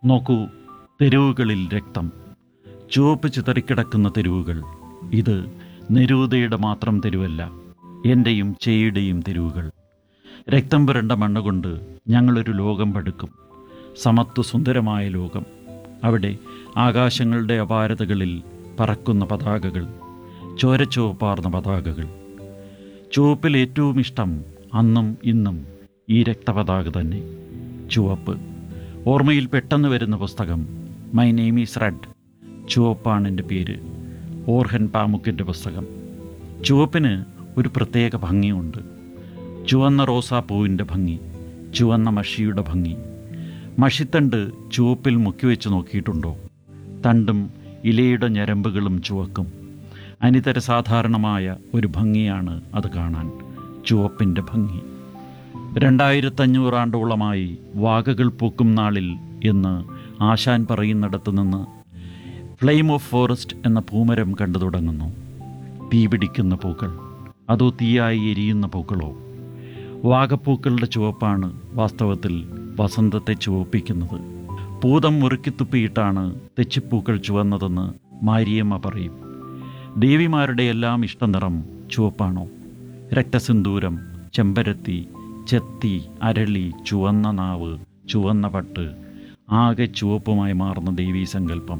നോക്കൂ തെരുവുകളിൽ രക്തം ചുവപ്പ് ചിതറിക്കിടക്കുന്ന തെരുവുകൾ ഇത് നിരൂതയുടെ മാത്രം തെരുവല്ല എൻ്റെയും ചേയുടെയും തെരുവുകൾ രക്തം പുരണ്ട മണ്ണുകൊണ്ട് ഞങ്ങളൊരു ലോകം പടുക്കും സമത്വ സുന്ദരമായ ലോകം അവിടെ ആകാശങ്ങളുടെ അപാരതകളിൽ പറക്കുന്ന പതാകകൾ ചോരച്ചുവപ്പാർന്ന പതാകകൾ ചുവപ്പിൽ ഏറ്റവും ഇഷ്ടം അന്നും ഇന്നും ഈ രക്തപതാക തന്നെ ചുവപ്പ് ഓർമ്മയിൽ പെട്ടെന്ന് വരുന്ന പുസ്തകം മൈ നെയിം ഈസ് റെഡ് ചുവപ്പാണ് എൻ്റെ പേര് ഓർഹൻ പാമുക്കിൻ്റെ പുസ്തകം ചുവപ്പിന് ഒരു പ്രത്യേക ഭംഗിയുണ്ട് ചുവന്ന റോസാപ്പൂവിൻ്റെ ഭംഗി ചുവന്ന മഷിയുടെ ഭംഗി മഷിത്തണ്ട് ചുവപ്പിൽ മുക്കിവെച്ച് നോക്കിയിട്ടുണ്ടോ തണ്ടും ഇലയുടെ ഞരമ്പുകളും ചുവക്കും അനിതര സാധാരണമായ ഒരു ഭംഗിയാണ് അത് കാണാൻ ചുവപ്പിൻ്റെ ഭംഗി രണ്ടായിരത്തഞ്ഞൂറാണ്ടോളമായി വാകകൾ പൂക്കും നാളിൽ എന്ന് ആശാൻ പറയുന്നിടത്തു നിന്ന് ഫ്ലെയിം ഓഫ് ഫോറസ്റ്റ് എന്ന പൂമരം കണ്ടു തുടങ്ങുന്നു തീ പിടിക്കുന്ന പൂക്കൾ അതോ തീയായി എരിയുന്ന പൂക്കളോ വാഗപ്പൂക്കളുടെ ചുവപ്പാണ് വാസ്തവത്തിൽ വസന്തത്തെ ചുവപ്പിക്കുന്നത് പൂതം മുറുക്കിത്തുപ്പിയിട്ടാണ് തെച്ചിപ്പൂക്കൾ ചുവന്നതെന്ന് മാരിയമ്മ പറയും ദേവിമാരുടെ എല്ലാം ഇഷ്ടനിറം ചുവപ്പാണോ രക്തസിന്ദൂരം ചെമ്പരത്തി ചെത്തി അരളി ചുവന്ന നാവ് ചുവന്ന പട്ട് ആകെ ചുവപ്പുമായി മാറുന്ന ദേവീ സങ്കല്പം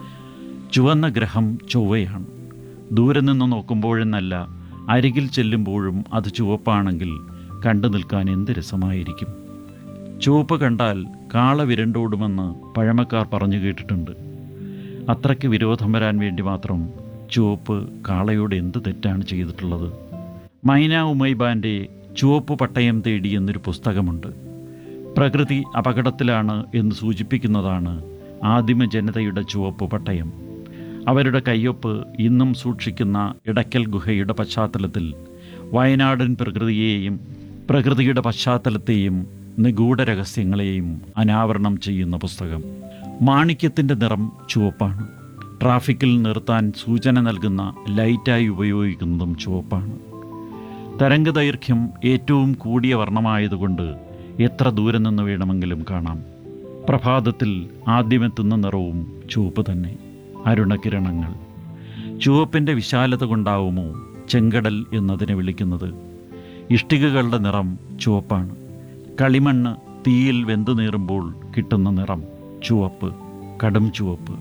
ചുവന്ന ഗ്രഹം ചൊവ്വയാണ് ദൂരെ നിന്ന് നോക്കുമ്പോഴെന്നല്ല അരികിൽ ചെല്ലുമ്പോഴും അത് ചുവപ്പാണെങ്കിൽ കണ്ടു നിൽക്കാൻ എന്ത് രസമായിരിക്കും ചുവപ്പ് കണ്ടാൽ കാള വിരണ്ടോടുമെന്ന് പഴമക്കാർ പറഞ്ഞു കേട്ടിട്ടുണ്ട് അത്രയ്ക്ക് വിരോധം വരാൻ വേണ്ടി മാത്രം ചുവപ്പ് കാളയോട് എന്ത് തെറ്റാണ് ചെയ്തിട്ടുള്ളത് മൈന ഉമൈബാൻ്റെ ചുവപ്പ് പട്ടയം തേടി എന്നൊരു പുസ്തകമുണ്ട് പ്രകൃതി അപകടത്തിലാണ് എന്ന് സൂചിപ്പിക്കുന്നതാണ് ആദിമ ജനതയുടെ ചുവപ്പ് പട്ടയം അവരുടെ കയ്യൊപ്പ് ഇന്നും സൂക്ഷിക്കുന്ന ഇടയ്ക്കൽ ഗുഹയുടെ പശ്ചാത്തലത്തിൽ വയനാടൻ പ്രകൃതിയെയും പ്രകൃതിയുടെ പശ്ചാത്തലത്തെയും നിഗൂഢ രഹസ്യങ്ങളെയും അനാവരണം ചെയ്യുന്ന പുസ്തകം മാണിക്യത്തിൻ്റെ നിറം ചുവപ്പാണ് ട്രാഫിക്കിൽ നിർത്താൻ സൂചന നൽകുന്ന ലൈറ്റായി ഉപയോഗിക്കുന്നതും ചുവപ്പാണ് തരംഗദൈർഘ്യം ഏറ്റവും കൂടിയ വർണ്ണമായതുകൊണ്ട് എത്ര ദൂരെ നിന്ന് വേണമെങ്കിലും കാണാം പ്രഭാതത്തിൽ ആദ്യമെത്തുന്ന നിറവും ചുവപ്പ് തന്നെ അരുണകിരണങ്ങൾ ചുവപ്പിൻ്റെ വിശാലത കൊണ്ടാവുമോ ചെങ്കടൽ എന്നതിനെ വിളിക്കുന്നത് ഇഷ്ടികകളുടെ നിറം ചുവപ്പാണ് കളിമണ്ണ് തീയിൽ വെന്തു നീറുമ്പോൾ കിട്ടുന്ന നിറം ചുവപ്പ് കടും ചുവപ്പ്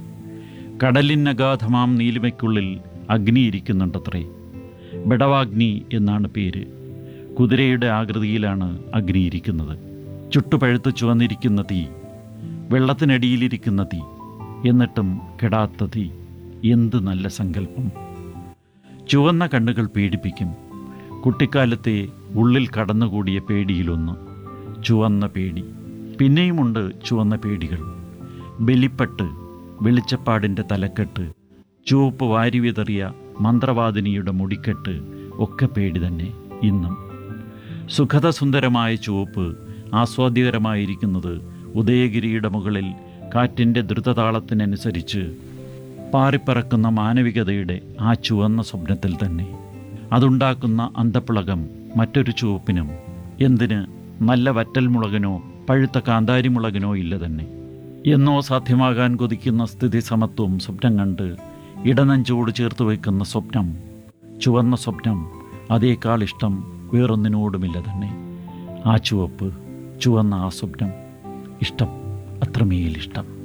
കടലിനഗാധമാം നീലിമയ്ക്കുള്ളിൽ അഗ്നിയിരിക്കുന്നുണ്ടത്രേ ബെടവാഗ്നി എന്നാണ് പേര് കുതിരയുടെ ആകൃതിയിലാണ് അഗ്നിയിരിക്കുന്നത് ചുട്ടുപഴുത്ത് ചുവന്നിരിക്കുന്ന തീ വെള്ളത്തിനടിയിലിരിക്കുന്ന തീ എന്നിട്ടും കെടാത്ത തീ എന്ത് നല്ല സങ്കല്പം ചുവന്ന കണ്ണുകൾ പേടിപ്പിക്കും കുട്ടിക്കാലത്തെ ഉള്ളിൽ കടന്നുകൂടിയ പേടിയിലൊന്ന് ചുവന്ന പേടി പിന്നെയുമുണ്ട് ചുവന്ന പേടികൾ ബലിപ്പട്ട് വെളിച്ചപ്പാടിൻ്റെ തലക്കെട്ട് ചുവപ്പ് വാരി വിതറിയ മന്ത്രവാദിനിയുടെ മുടിക്കെട്ട് ഒക്കെ പേടി തന്നെ ഇന്നും സുഖതസുന്ദരമായ ചുവപ്പ് ആസ്വാദ്യകരമായിരിക്കുന്നത് ഉദയഗിരിയുടെ മുകളിൽ കാറ്റിൻ്റെ ദ്രുതതാളത്തിനനുസരിച്ച് പാറിപ്പറക്കുന്ന മാനവികതയുടെ ആ ചുവന്ന സ്വപ്നത്തിൽ തന്നെ അതുണ്ടാക്കുന്ന അന്തപ്പിളകം മറ്റൊരു ചുവപ്പിനും എന്തിന് നല്ല വറ്റൽ മുളകിനോ പഴുത്ത കാന്താരി മുളകിനോ ഇല്ല തന്നെ എന്നോ സാധ്യമാകാൻ കൊതിക്കുന്ന സ്ഥിതി സമത്വം സ്വപ്നം കണ്ട് ഇടനെഞ്ചോട് ചേർത്ത് വയ്ക്കുന്ന സ്വപ്നം ചുവന്ന സ്വപ്നം അതേക്കാൾ ഇഷ്ടം വേറൊന്നിനോടുമില്ല തന്നെ ആ ചുവപ്പ് ചുവന്ന ആ സ്വപ്നം ഇഷ്ടം അത്രമേൽ ഇഷ്ടം